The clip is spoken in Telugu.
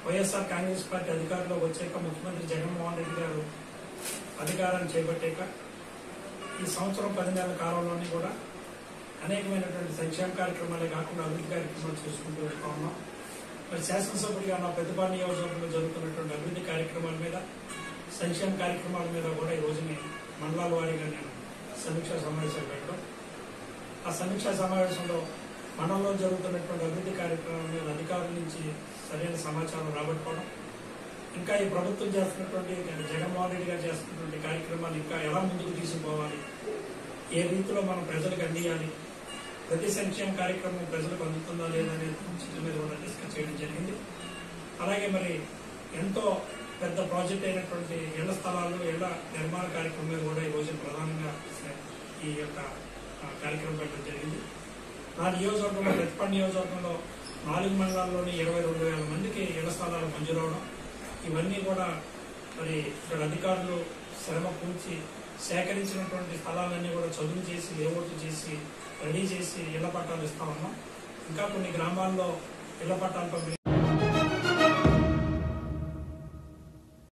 వైఎస్ఆర్ కాంగ్రెస్ పార్టీ అధికారంలోకి వచ్చాక ముఖ్యమంత్రి జగన్మోహన్ రెడ్డి గారు అధికారాన్ని చేపట్టాక ఈ సంవత్సరం పది నెలల కాలంలోనే కూడా అనేకమైనటువంటి సంక్షేమ కార్యక్రమాలే కాకుండా అభివృద్ధి కార్యక్రమాలు చేసుకుంటూ వెళ్తా ఉన్నాం మరి శాసనసభ్యుడిగా నా పెద్దపాటి నియోజకవర్గంలో జరుగుతున్నటువంటి అభివృద్ధి కార్యక్రమాల మీద సంక్షేమ కార్యక్రమాల మీద కూడా ఈ రోజుని మండలాల వారీగా నేను సమీక్షా సమావేశాలు పెట్టడం ఆ సమీక్షా సమావేశంలో మండలంలో జరుగుతున్నటువంటి అభివృద్ధి కార్యక్రమాల మీద అధికారుల నుంచి సరైన సమాచారం రాబట్టుకోవడం ఇంకా ఈ ప్రభుత్వం చేస్తున్నటువంటి జగన్మోహన్ రెడ్డి గారు చేస్తున్నటువంటి కార్యక్రమాలు ఇంకా ఎలా ముందుకు తీసుకుపోవాలి ఏ రీతిలో మనం ప్రజలకు అందియాలి ప్రతి సంక్షేమ కార్యక్రమం ప్రజలకు అందుతుందా లేదా అనే విషయం మీద కూడా డిస్కస్ చేయడం జరిగింది అలాగే మరి ఎంతో పెద్ద ప్రాజెక్ట్ అయినటువంటి ఇళ్ల స్థలాలు ఇళ్ల నిర్మాణ కార్యక్రమం మీద కూడా ఈ రోజు ప్రధానంగా ఈ యొక్క ఆ, కార్యక్రమం పెట్టడం జరిగింది నా నియోజకవర్గంలో ప్రతిపడి నియోజకవర్గంలో నాలుగు మండలాల్లోని ఇరవై రెండు వేల మందికి ఇళ్ల స్థలాలు మంజూరవడం ఇవన్నీ కూడా మరి ఇక్కడ అధికారులు శ్రమ కూర్చి సేకరించినటువంటి స్థలాలన్నీ కూడా చదువు చేసి లేఅవుట్ చేసి రెడీ చేసి ఇళ్ల పట్టాలు ఇస్తా ఉన్నాం ఇంకా కొన్ని గ్రామాల్లో ఇళ్ల పట్టాలు పంపిణీ